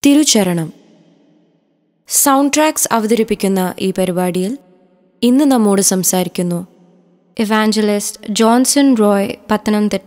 തിരുചരണം sound tracks അവതരിപ്പിക്കുന്ന ഈ പരിപാടിയിൽ ഇന്ന് നമ്മോട് സംസാരിക്കുന്നു ഇവാഞ്ചലിസ്റ്റ് ജോൺസൺ റോയ് പത്തനംതിട്ട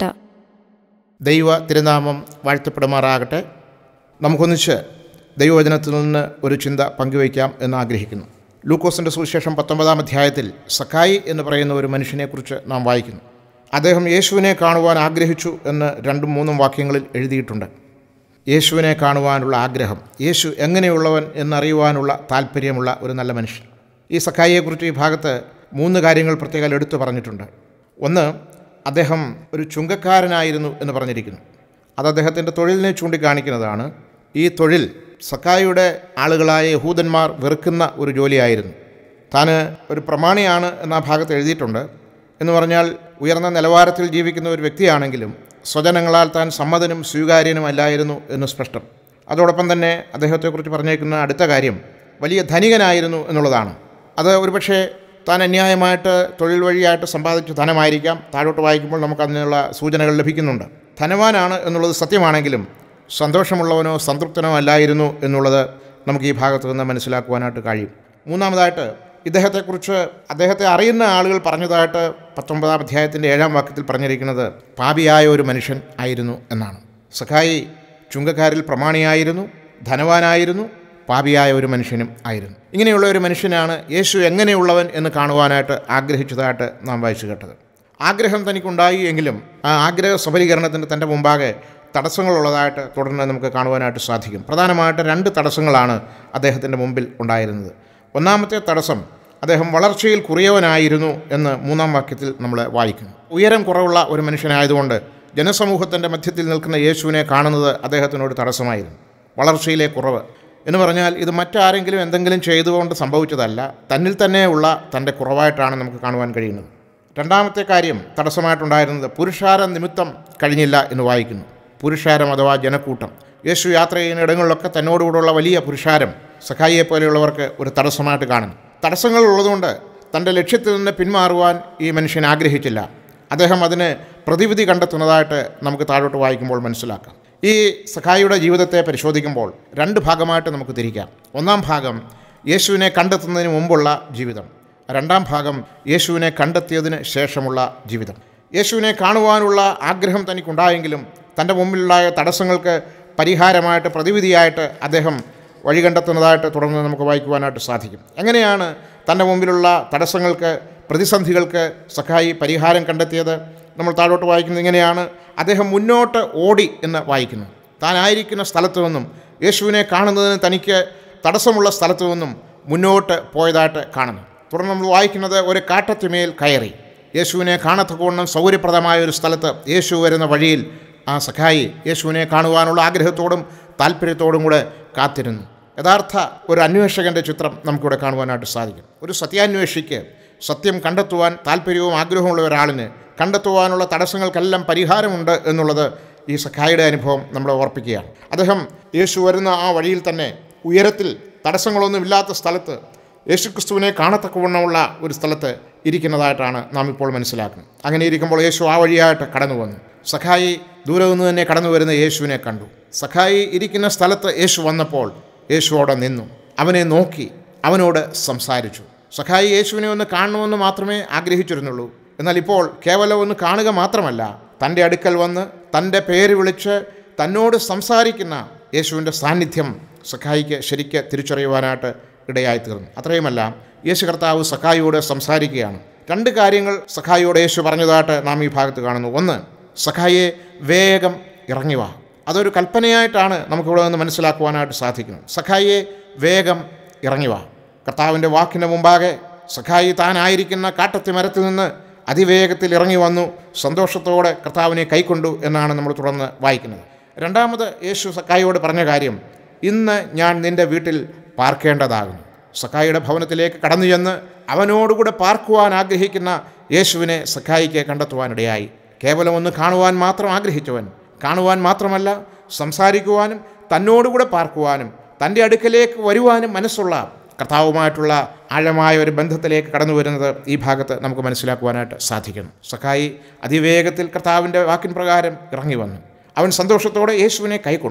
ദൈവ തിരുനാമം വാഴ്ത്തപ്പെടുമാറാകട്ടെ നമുക്കൊന്നിച്ച് ദൈവവചനത്തിൽ നിന്ന് ഒരു ചിന്ത പങ്കുവയ്ക്കാം എന്ന് ആഗ്രഹിക്കുന്നു ലൂക്കോസിൻ്റെ സുവിശേഷം പത്തൊമ്പതാം അധ്യായത്തിൽ സക്കായി എന്ന് പറയുന്ന ഒരു മനുഷ്യനെക്കുറിച്ച് നാം വായിക്കുന്നു അദ്ദേഹം യേശുവിനെ കാണുവാൻ ആഗ്രഹിച്ചു എന്ന് രണ്ടും മൂന്നും വാക്യങ്ങളിൽ എഴുതിയിട്ടുണ്ട് യേശുവിനെ കാണുവാനുള്ള ആഗ്രഹം യേശു എങ്ങനെയുള്ളവൻ എന്നറിയുവാനുള്ള താല്പര്യമുള്ള ഒരു നല്ല മനുഷ്യൻ ഈ സക്കായിയെക്കുറിച്ച് ഈ ഭാഗത്ത് മൂന്ന് കാര്യങ്ങൾ പ്രത്യേകം എടുത്തു പറഞ്ഞിട്ടുണ്ട് ഒന്ന് അദ്ദേഹം ഒരു ചുങ്കക്കാരനായിരുന്നു എന്ന് പറഞ്ഞിരിക്കുന്നു അത് അദ്ദേഹത്തിൻ്റെ തൊഴിലിനെ ചൂണ്ടിക്കാണിക്കുന്നതാണ് ഈ തൊഴിൽ സക്കായിയുടെ ആളുകളായ യഹൂദന്മാർ വെറുക്കുന്ന ഒരു ജോലിയായിരുന്നു താൻ ഒരു പ്രമാണിയാണ് എന്ന ആ ഭാഗത്ത് എഴുതിയിട്ടുണ്ട് എന്ന് പറഞ്ഞാൽ ഉയർന്ന നിലവാരത്തിൽ ജീവിക്കുന്ന ഒരു വ്യക്തിയാണെങ്കിലും സ്വജനങ്ങളാൽ താൻ സമ്മതനും സ്വീകാര്യനുമല്ലായിരുന്നു എന്ന് സ്പഷ്ടം അതോടൊപ്പം തന്നെ അദ്ദേഹത്തെക്കുറിച്ച് പറഞ്ഞേക്കുന്ന അടുത്ത കാര്യം വലിയ ധനികനായിരുന്നു എന്നുള്ളതാണ് അത് ഒരുപക്ഷെ താൻ അന്യായമായിട്ട് തൊഴിൽ വഴിയായിട്ട് സമ്പാദിച്ച ധനമായിരിക്കാം താഴോട്ട് വായിക്കുമ്പോൾ നമുക്ക് അതിനുള്ള സൂചനകൾ ലഭിക്കുന്നുണ്ട് ധനവാനാണ് എന്നുള്ളത് സത്യമാണെങ്കിലും സന്തോഷമുള്ളവനോ സംതൃപ്തനോ അല്ലായിരുന്നു എന്നുള്ളത് നമുക്ക് ഈ ഭാഗത്ത് നിന്ന് മനസ്സിലാക്കുവാനായിട്ട് കഴിയും മൂന്നാമതായിട്ട് ഇദ്ദേഹത്തെക്കുറിച്ച് അദ്ദേഹത്തെ അറിയുന്ന ആളുകൾ പറഞ്ഞതായിട്ട് പത്തൊമ്പതാം അധ്യായത്തിൻ്റെ ഏഴാം വാക്യത്തിൽ പറഞ്ഞിരിക്കുന്നത് പാപിയായ ഒരു മനുഷ്യൻ ആയിരുന്നു എന്നാണ് സഖായി ചുങ്കക്കാരിൽ പ്രമാണിയായിരുന്നു ധനവാനായിരുന്നു പാപിയായ ഒരു മനുഷ്യനും ആയിരുന്നു ഇങ്ങനെയുള്ള ഒരു മനുഷ്യനാണ് യേശു എങ്ങനെയുള്ളവൻ എന്ന് കാണുവാനായിട്ട് ആഗ്രഹിച്ചതായിട്ട് നാം വായിച്ചു കേട്ടത് ആഗ്രഹം തനിക്കുണ്ടായി എങ്കിലും ആ ആഗ്രഹ സഫലീകരണത്തിന് തൻ്റെ മുമ്പാകെ തടസ്സങ്ങളുള്ളതായിട്ട് തുടർന്ന് നമുക്ക് കാണുവാനായിട്ട് സാധിക്കും പ്രധാനമായിട്ട് രണ്ട് തടസ്സങ്ങളാണ് അദ്ദേഹത്തിൻ്റെ മുമ്പിൽ ഉണ്ടായിരുന്നത് ഒന്നാമത്തെ തടസ്സം അദ്ദേഹം വളർച്ചയിൽ കുറിയവനായിരുന്നു എന്ന് മൂന്നാം വാക്യത്തിൽ നമ്മൾ വായിക്കുന്നു ഉയരം കുറവുള്ള ഒരു മനുഷ്യനായതുകൊണ്ട് ജനസമൂഹത്തിൻ്റെ മധ്യത്തിൽ നിൽക്കുന്ന യേശുവിനെ കാണുന്നത് അദ്ദേഹത്തിനൊരു തടസ്സമായിരുന്നു വളർച്ചയിലെ കുറവ് എന്ന് പറഞ്ഞാൽ ഇത് മറ്റാരെങ്കിലും എന്തെങ്കിലും ചെയ്തുകൊണ്ട് സംഭവിച്ചതല്ല തന്നിൽ തന്നെയുള്ള തൻ്റെ കുറവായിട്ടാണ് നമുക്ക് കാണുവാൻ കഴിയുന്നത് രണ്ടാമത്തെ കാര്യം തടസ്സമായിട്ടുണ്ടായിരുന്നത് പുരുഷാര നിമിത്തം കഴിഞ്ഞില്ല എന്ന് വായിക്കുന്നു പുരുഷാരം അഥവാ ജനക്കൂട്ടം യേശു യാത്ര ചെയ്യുന്ന ഇടങ്ങളിലൊക്കെ തന്നോടുകൂടെയുള്ള വലിയ പുരുഷാരം സഖായിയെ പോലെയുള്ളവർക്ക് ഒരു തടസ്സമായിട്ട് കാണുന്നു തടസ്സങ്ങൾ ഉള്ളതുകൊണ്ട് തൻ്റെ ലക്ഷ്യത്തിൽ നിന്ന് പിന്മാറുവാൻ ഈ മനുഷ്യൻ ആഗ്രഹിച്ചില്ല അദ്ദേഹം അതിന് പ്രതിവിധി കണ്ടെത്തുന്നതായിട്ട് നമുക്ക് താഴോട്ട് വായിക്കുമ്പോൾ മനസ്സിലാക്കാം ഈ സഖായിയുടെ ജീവിതത്തെ പരിശോധിക്കുമ്പോൾ രണ്ട് ഭാഗമായിട്ട് നമുക്ക് തിരിക്കാം ഒന്നാം ഭാഗം യേശുവിനെ കണ്ടെത്തുന്നതിന് മുമ്പുള്ള ജീവിതം രണ്ടാം ഭാഗം യേശുവിനെ കണ്ടെത്തിയതിന് ശേഷമുള്ള ജീവിതം യേശുവിനെ കാണുവാനുള്ള ആഗ്രഹം തനിക്കുണ്ടായെങ്കിലും തൻ്റെ മുമ്പിലുണ്ടായ തടസ്സങ്ങൾക്ക് പരിഹാരമായിട്ട് പ്രതിവിധിയായിട്ട് അദ്ദേഹം വഴി കണ്ടെത്തുന്നതായിട്ട് തുടർന്ന് നമുക്ക് വായിക്കുവാനായിട്ട് സാധിക്കും എങ്ങനെയാണ് തൻ്റെ മുമ്പിലുള്ള തടസ്സങ്ങൾക്ക് പ്രതിസന്ധികൾക്ക് സഖായി പരിഹാരം കണ്ടെത്തിയത് നമ്മൾ താഴോട്ട് വായിക്കുന്നത് ഇങ്ങനെയാണ് അദ്ദേഹം മുന്നോട്ട് ഓടി എന്ന് വായിക്കുന്നു താനായിരിക്കുന്ന സ്ഥലത്തു നിന്നും യേശുവിനെ കാണുന്നതിന് തനിക്ക് തടസ്സമുള്ള സ്ഥലത്തു നിന്നും മുന്നോട്ട് പോയതായിട്ട് കാണുന്നു തുടർന്ന് നമ്മൾ വായിക്കുന്നത് ഒരു കാട്ടത്തിമേൽ കയറി യേശുവിനെ കാണത്തക്കവണ്ണം സൗകര്യപ്രദമായ ഒരു സ്ഥലത്ത് യേശു വരുന്ന വഴിയിൽ ആ സഖായി യേശുവിനെ കാണുവാനുള്ള ആഗ്രഹത്തോടും താല്പര്യത്തോടും കൂടെ കാത്തിരുന്നു യഥാർത്ഥ ഒരു അന്വേഷകൻ്റെ ചിത്രം നമുക്കിവിടെ കാണുവാനായിട്ട് സാധിക്കും ഒരു സത്യാന്വേഷിക്ക് സത്യം കണ്ടെത്തുവാൻ താല്പര്യവും ആഗ്രഹമുള്ള ഒരാളിന് കണ്ടെത്തുവാനുള്ള തടസ്സങ്ങൾക്കെല്ലാം പരിഹാരമുണ്ട് എന്നുള്ളത് ഈ സഖായിയുടെ അനുഭവം നമ്മളെ ഓർപ്പിക്കുകയാണ് അദ്ദേഹം യേശു വരുന്ന ആ വഴിയിൽ തന്നെ ഉയരത്തിൽ തടസ്സങ്ങളൊന്നുമില്ലാത്ത സ്ഥലത്ത് യേശുക്രിസ്തുവിനെ കാണത്തക്കവണ്ണമുള്ള ഒരു സ്ഥലത്ത് ഇരിക്കുന്നതായിട്ടാണ് നാം ഇപ്പോൾ മനസ്സിലാക്കുന്നത് അങ്ങനെ ഇരിക്കുമ്പോൾ യേശു ആ വഴിയായിട്ട് കടന്നു വന്നു സഖായി ദൂരെ നിന്ന് തന്നെ കടന്നു വരുന്ന യേശുവിനെ കണ്ടു സഖായി ഇരിക്കുന്ന സ്ഥലത്ത് യേശു വന്നപ്പോൾ യേശു അവിടെ നിന്നു അവനെ നോക്കി അവനോട് സംസാരിച്ചു സഖായി യേശുവിനെ ഒന്ന് കാണണമെന്ന് മാത്രമേ ആഗ്രഹിച്ചിരുന്നുള്ളൂ എന്നാൽ ഇപ്പോൾ കേവലം ഒന്ന് കാണുക മാത്രമല്ല തൻ്റെ അടുക്കൽ വന്ന് തൻ്റെ പേര് വിളിച്ച് തന്നോട് സംസാരിക്കുന്ന യേശുവിൻ്റെ സാന്നിധ്യം സഖായിക്ക് ശരിക്ക് തിരിച്ചറിയുവാനായിട്ട് ഇടയായി തീർന്നു അത്രയുമല്ല യേശു കർത്താവ് സഖായിയോട് സംസാരിക്കുകയാണ് രണ്ട് കാര്യങ്ങൾ സഖായിയോട് യേശു പറഞ്ഞതായിട്ട് നാം ഈ ഭാഗത്ത് കാണുന്നു ഒന്ന് സഖായിയെ വേഗം ഇറങ്ങി വാ അതൊരു കൽപ്പനയായിട്ടാണ് നമുക്കിവിടെ നിന്ന് മനസ്സിലാക്കുവാനായിട്ട് സാധിക്കുന്നത് സഖായിയെ വേഗം ഇറങ്ങി വാ കർത്താവിൻ്റെ വാക്കിന് മുമ്പാകെ സഖായി താനായിരിക്കുന്ന കാട്ടത്തി മരത്തിൽ നിന്ന് അതിവേഗത്തിൽ ഇറങ്ങി വന്നു സന്തോഷത്തോടെ കർത്താവിനെ കൈക്കൊണ്ടു എന്നാണ് നമ്മൾ തുടർന്ന് വായിക്കുന്നത് രണ്ടാമത് യേശു സഖായിയോട് പറഞ്ഞ കാര്യം ഇന്ന് ഞാൻ നിൻ്റെ വീട്ടിൽ പാർക്കേണ്ടതാകുന്നു സഖായിയുടെ ഭവനത്തിലേക്ക് കടന്നു ചെന്ന് അവനോടുകൂടെ പാർക്കുവാൻ ആഗ്രഹിക്കുന്ന യേശുവിനെ സഖായിക്ക് കണ്ടെത്തുവാനിടയായി കേവലം ഒന്ന് കാണുവാൻ മാത്രം ആഗ്രഹിച്ചവൻ കാണുവാൻ മാത്രമല്ല സംസാരിക്കുവാനും തന്നോടുകൂടെ പാർക്കുവാനും തൻ്റെ അടുക്കലേക്ക് വരുവാനും മനസ്സുള്ള കർത്താവുമായിട്ടുള്ള ആഴമായ ഒരു ബന്ധത്തിലേക്ക് കടന്നു വരുന്നത് ഈ ഭാഗത്ത് നമുക്ക് മനസ്സിലാക്കുവാനായിട്ട് സാധിക്കുന്നു സഖായി അതിവേഗത്തിൽ കർത്താവിൻ്റെ വാക്കിൻ പ്രകാരം ഇറങ്ങി വന്നു അവൻ സന്തോഷത്തോടെ യേശുവിനെ കൈക്കൊണ്ടു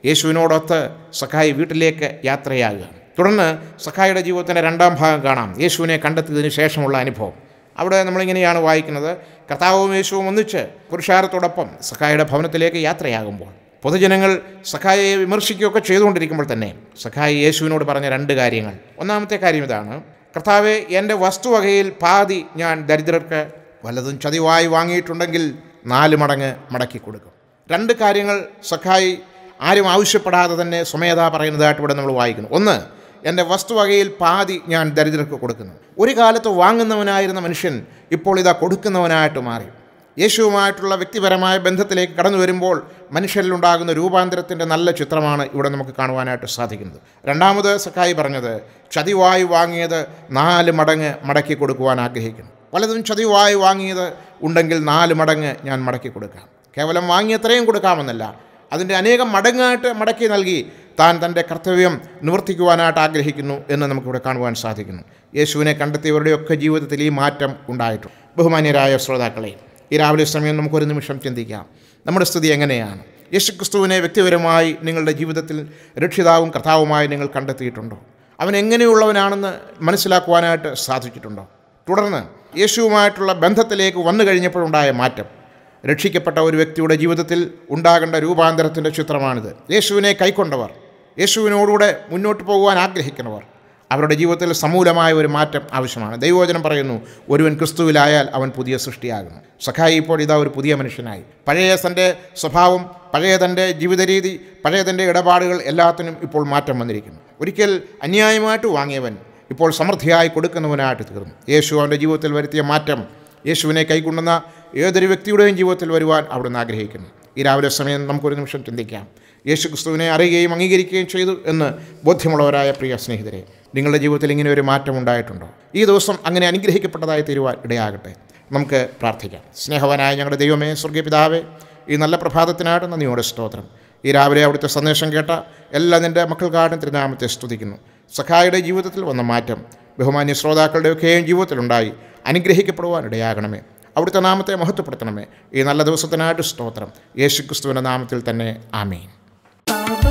യേശുവിനോടൊത്ത് സഖായി വീട്ടിലേക്ക് യാത്രയാകുകയാണ് തുടർന്ന് സഖായിയുടെ ജീവിതത്തിൻ്റെ രണ്ടാം ഭാഗം കാണാം യേശുവിനെ കണ്ടെത്തിയതിന് ശേഷമുള്ള അനുഭവം അവിടെ നമ്മളിങ്ങനെയാണ് വായിക്കുന്നത് കർത്താവും യേശുവും ഒന്നിച്ച് പുരുഷാരത്തോടൊപ്പം സഖായിയുടെ ഭവനത്തിലേക്ക് യാത്രയാകുമ്പോൾ പൊതുജനങ്ങൾ സഖായിയെ വിമർശിക്കുകയൊക്കെ ചെയ്തുകൊണ്ടിരിക്കുമ്പോൾ തന്നെ സഖായി യേശുവിനോട് പറഞ്ഞ രണ്ട് കാര്യങ്ങൾ ഒന്നാമത്തെ കാര്യം ഇതാണ് കർത്താവെ എൻ്റെ വസ്തുവകയിൽ പാതി ഞാൻ ദരിദ്രർക്ക് വല്ലതും ചതിവായി വാങ്ങിയിട്ടുണ്ടെങ്കിൽ നാല് മടങ്ങ് മടക്കി കൊടുക്കും രണ്ട് കാര്യങ്ങൾ സഖായി ആരും ആവശ്യപ്പെടാതെ തന്നെ സ്വമേധ പറയുന്നതായിട്ട് ഇവിടെ നമ്മൾ വായിക്കുന്നു ഒന്ന് എൻ്റെ വസ്തുവകയിൽ പാതി ഞാൻ ദരിദ്രർക്ക് കൊടുക്കുന്നു ഒരു കാലത്ത് വാങ്ങുന്നവനായിരുന്ന മനുഷ്യൻ ഇപ്പോൾ ഇതാ കൊടുക്കുന്നവനായിട്ട് മാറി യേശുവുമായിട്ടുള്ള വ്യക്തിപരമായ ബന്ധത്തിലേക്ക് കടന്നു വരുമ്പോൾ മനുഷ്യരിലുണ്ടാകുന്ന രൂപാന്തരത്തിൻ്റെ നല്ല ചിത്രമാണ് ഇവിടെ നമുക്ക് കാണുവാനായിട്ട് സാധിക്കുന്നത് രണ്ടാമത് സഖായി പറഞ്ഞത് ചതിവായി വാങ്ങിയത് നാല് മടങ്ങ് മടക്കി കൊടുക്കുവാൻ ആഗ്രഹിക്കുന്നു പലതും ചതിവായി വാങ്ങിയത് ഉണ്ടെങ്കിൽ നാല് മടങ്ങ് ഞാൻ മടക്കി കൊടുക്കാം കേവലം വാങ്ങിയത്രയും കൊടുക്കാമെന്നല്ല അതിൻ്റെ അനേകം മടങ്ങായിട്ട് മടക്കി നൽകി താൻ തൻ്റെ കർത്തവ്യം നിവർത്തിക്കുവാനായിട്ട് ആഗ്രഹിക്കുന്നു എന്ന് നമുക്കിവിടെ കാണുവാൻ സാധിക്കുന്നു യേശുവിനെ കണ്ടെത്തിയവരുടെയൊക്കെ ജീവിതത്തിൽ ഈ മാറ്റം ഉണ്ടായിട്ടുണ്ട് ബഹുമാന്യരായ ശ്രോതാക്കളെ ഈ രാവിലെ സമയം നമുക്കൊരു നിമിഷം ചിന്തിക്കാം നമ്മുടെ സ്ഥിതി എങ്ങനെയാണ് യേശുക്രിസ്തുവിനെ വ്യക്തിപരമായി നിങ്ങളുടെ ജീവിതത്തിൽ രക്ഷിതാവും കർത്താവുമായി നിങ്ങൾ കണ്ടെത്തിയിട്ടുണ്ടോ അവൻ എങ്ങനെയുള്ളവനാണെന്ന് മനസ്സിലാക്കുവാനായിട്ട് സാധിച്ചിട്ടുണ്ടോ തുടർന്ന് യേശുവുമായിട്ടുള്ള ബന്ധത്തിലേക്ക് വന്നു കഴിഞ്ഞപ്പോഴുണ്ടായ മാറ്റം രക്ഷിക്കപ്പെട്ട ഒരു വ്യക്തിയുടെ ജീവിതത്തിൽ ഉണ്ടാകേണ്ട രൂപാന്തരത്തിൻ്റെ ചിത്രമാണിത് യേശുവിനെ കൈക്കൊണ്ടവർ യേശുവിനോടുകൂടെ മുന്നോട്ട് പോകുവാൻ ആഗ്രഹിക്കുന്നവർ അവരുടെ ജീവിതത്തിൽ സമൂലമായ ഒരു മാറ്റം ആവശ്യമാണ് ദൈവവചനം പറയുന്നു ഒരുവൻ ക്രിസ്തുവിലായാൽ അവൻ പുതിയ സൃഷ്ടിയാകുന്നു സഖായി ഇപ്പോൾ ഇതാ ഒരു പുതിയ മനുഷ്യനായി പഴയ തൻ്റെ സ്വഭാവം പഴയ തൻ്റെ ജീവിത രീതി പഴയ തൻ്റെ ഇടപാടുകൾ എല്ലാത്തിനും ഇപ്പോൾ മാറ്റം വന്നിരിക്കുന്നു ഒരിക്കൽ അന്യായമായിട്ട് വാങ്ങിയവൻ ഇപ്പോൾ സമൃദ്ധിയായി കൊടുക്കുന്നവനായിട്ട് തീർന്നു യേശു അവൻ്റെ ജീവിതത്തിൽ വരുത്തിയ മാറ്റം യേശുവിനെ കൈക്കൊണ്ടുന്ന ഏതൊരു വ്യക്തിയുടെയും ജീവിതത്തിൽ വരുവാൻ അവിടുന്ന് ആഗ്രഹിക്കുന്നു ഈ രാവിലെ സമയം നമുക്കൊരു നിമിഷം ചിന്തിക്കാം യേശു ക്രിസ്തുവിനെ അറിയുകയും അംഗീകരിക്കുകയും ചെയ്തു എന്ന് ബോധ്യമുള്ളവരായ പ്രിയ സ്നേഹിതരെ നിങ്ങളുടെ ജീവിതത്തിൽ ഇങ്ങനെ ഒരു മാറ്റം ഉണ്ടായിട്ടുണ്ടോ ഈ ദിവസം അങ്ങനെ അനുഗ്രഹിക്കപ്പെട്ടതായി തീരുവാൻ ഇടയാകട്ടെ നമുക്ക് പ്രാർത്ഥിക്കാം സ്നേഹവാനായ ഞങ്ങളുടെ ദൈവമേ സ്വർഗീയ പിതാവേ ഈ നല്ല പ്രഭാതത്തിനായിട്ട് നന്ദിയോടെ സ്തോത്രം ഈ രാവിലെ അവിടുത്തെ സന്ദേശം കേട്ട എല്ലാ നിൻ്റെ മക്കൾക്കാട്ടും തിരുനാമത്തെ സ്തുതിക്കുന്നു സഖായുടെ ജീവിതത്തിൽ വന്ന മാറ്റം ബഹുമാന്യ ശ്രോതാക്കളുടെയൊക്കെയും ജീവിതത്തിലുണ്ടായി അനുഗ്രഹിക്കപ്പെടുവാൻ ഇടയാകണമേ അവിടുത്തെ നാമത്തെ മഹത്വപ്പെടുത്തണമേ ഈ നല്ല ദിവസത്തിനായിട്ട് സ്തോത്രം യേശുക്രിസ്തുവിൻ്റെ നാമത്തിൽ തന്നെ ആമീൻ